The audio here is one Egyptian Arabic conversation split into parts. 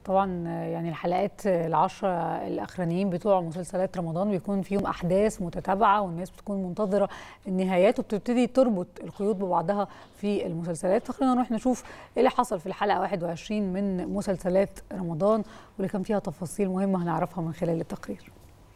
طبعا يعني الحلقات العشرة الأخرانيين بتوع مسلسلات رمضان بيكون فيهم أحداث متتابعة والناس بتكون منتظرة النهايات وبتبتدي تربط القيود ببعضها في المسلسلات فخلينا نروح نشوف ايه اللي حصل في الحلقة 21 من مسلسلات رمضان واللي كان فيها تفاصيل مهمة هنعرفها من خلال التقرير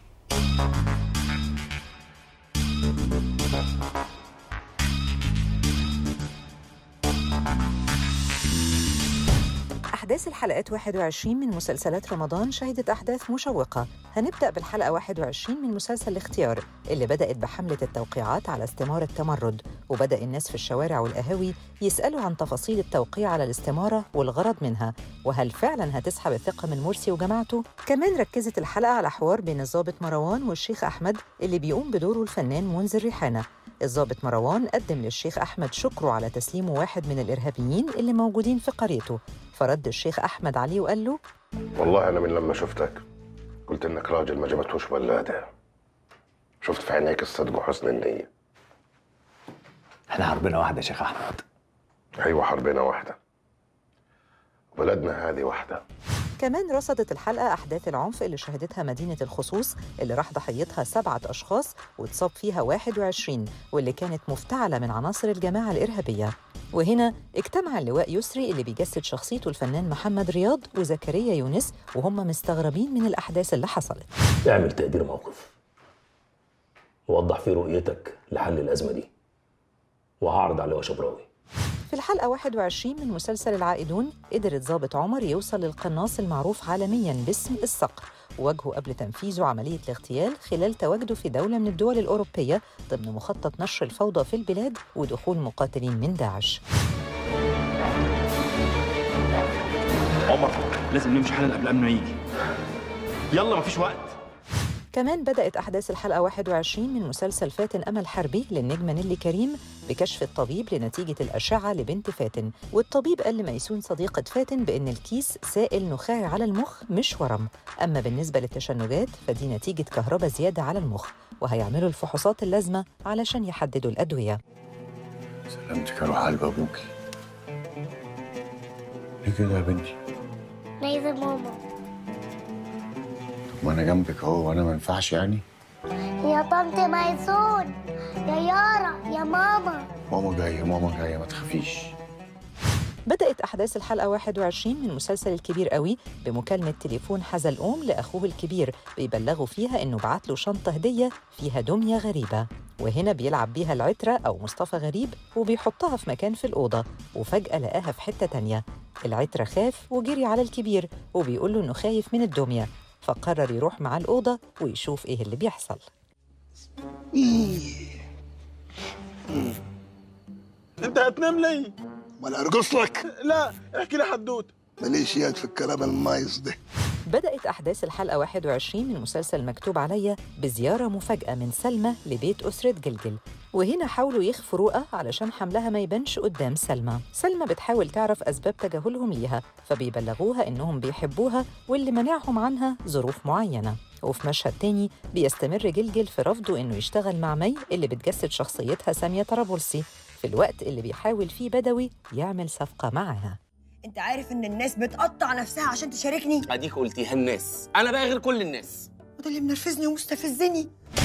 أحداث الحلقات 21 من مسلسلات رمضان شهدت أحداث مشوقة هنبدأ بالحلقة 21 من مسلسل الاختيار اللي بدأت بحملة التوقيعات على استمارة تمرد وبدأ الناس في الشوارع والقهاوي يسألوا عن تفاصيل التوقيع على الاستمارة والغرض منها وهل فعلا هتسحب الثقة من مرسي وجماعته؟ كمان ركزت الحلقة على حوار بين الضابط مروان والشيخ أحمد اللي بيقوم بدوره الفنان منذر ريحانة الضابط مروان قدم للشيخ أحمد شكره على تسليمه واحد من الإرهابيين اللي موجودين في قريته فرد الشيخ أحمد عليه وقال له والله أنا من لما شفتك قلت إنك راجل ما جابتهوش ولادة شفت في عينيك الصدق وحسن النية احنا حربنا واحدة يا شيخ أحمد أيوة حربنا واحدة بلدنا هذه واحدة كمان رصدت الحلقة أحداث العنف اللي شهدتها مدينة الخصوص اللي راح ضحيتها سبعة أشخاص واتصاب فيها 21 واللي كانت مفتعلة من عناصر الجماعة الإرهابية وهنا اجتمع اللواء يسري اللي بيجسد شخصيته الفنان محمد رياض وزكريا يونس وهم مستغربين من الأحداث اللي حصلت اعمل تقدير موقف ووضح فيه رؤيتك لحل الأزمة دي وهعرض على لواء شبراوي في الحلقة 21 من مسلسل العائدون قدر الضابط عمر يوصل للقناص المعروف عالميا باسم الصقر وواجهه قبل تنفيذه عملية الاغتيال خلال تواجده في دولة من الدول الأوروبية ضمن مخطط نشر الفوضى في البلاد ودخول مقاتلين من داعش عمر لازم نمشي حالا قبل امنه يجي يلا مفيش وقت كمان بدأت أحداث الحلقة 21 من مسلسل فاتن أمل حربي للنجمة نيلي كريم بكشف الطبيب لنتيجة الأشعة لبنت فاتن والطبيب قال لميسون صديقة فاتن بأن الكيس سائل نخاعي على المخ مش ورم أما بالنسبة للتشنجات فدي نتيجة كهرباء زيادة على المخ وهيعملوا الفحوصات اللازمة علشان يحددوا الأدوية سلامتك يا روح قلب ابوكي ليه كده يا بنتي؟ عايزة ماما طب ما انا جنبك اهو وانا ما ينفعش يعني؟ يا طنط ميسون يا يارا يا ماما ماما جايه ماما جايه ما تخافيش بدأت أحداث الحلقة 21 من مسلسل الكبير قوي بمكالمة تليفون حزلقوم لأخوه الكبير بيبلغوا فيها إنه بعت له شنطة هدية فيها دمية غريبة وهنا بيلعب بيها العترة أو مصطفى غريب وبيحطها في مكان في الأوضة وفجأة لقاها في حتة تانية العترة خاف وجري على الكبير وبيقول له إنه خايف من الدمية فقرر يروح معاه الأوضة ويشوف إيه اللي بيحصل انت هتنام ليه ولا ارقص لك لا احكي لي حدوته ماليش يد في الكلام المايص ده بدأت أحداث الحلقة 21 من مسلسل مكتوب عليا بزيارة مفاجأة من سلمى لبيت أسرة جلجل وهنا حاولوا يخفوا رؤى علشان حملها ما يبانش قدام سلمى سلمى بتحاول تعرف أسباب تجاهلهم ليها فبيبلغوها إنهم بيحبوها واللي منعهم عنها ظروف معينة وفي مشهد تاني بيستمر جلجل في رفضه إنه يشتغل مع مي اللي بتجسد شخصيتها سامية طرابلسي في الوقت اللي بيحاول فيه بدوي يعمل صفقة معاها انت عارف ان الناس بتقطع نفسها عشان تشاركني اديك قلتيها الناس انا بقى غير كل الناس وده اللي منرفزني ومستفزني